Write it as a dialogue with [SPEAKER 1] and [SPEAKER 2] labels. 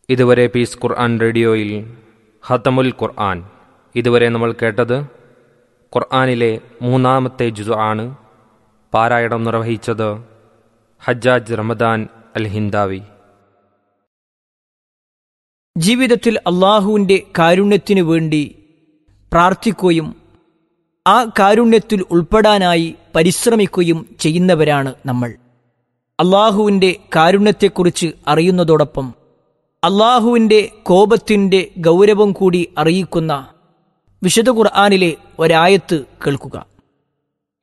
[SPEAKER 1] ഇതുവരെ പീസ് ഖുർആൻ റേഡിയോയിൽ ഹത്തമുൽ ഖുർആൻ ഇതുവരെ നമ്മൾ കേട്ടത് ഖുർആനിലെ മൂന്നാമത്തെ ജുസു ആണ് പാരായണം നിർവഹിച്ചത് ഹജ്ജാജ് റമദാൻ അൽ ഹിന്ദാവി
[SPEAKER 2] ജീവിതത്തിൽ അള്ളാഹുവിൻ്റെ കാരുണ്യത്തിനു വേണ്ടി പ്രാർത്ഥിക്കുകയും ആ കാരുണ്യത്തിൽ ഉൾപ്പെടാനായി പരിശ്രമിക്കുകയും ചെയ്യുന്നവരാണ് നമ്മൾ അള്ളാഹുവിൻ്റെ കാരുണ്യത്തെക്കുറിച്ച് അറിയുന്നതോടൊപ്പം അള്ളാഹുവിൻ്റെ കോപത്തിൻ്റെ ഗൗരവം കൂടി അറിയിക്കുന്ന വിശുദ്ധ ഖുർആാനിലെ ഒരായത്ത് കേൾക്കുക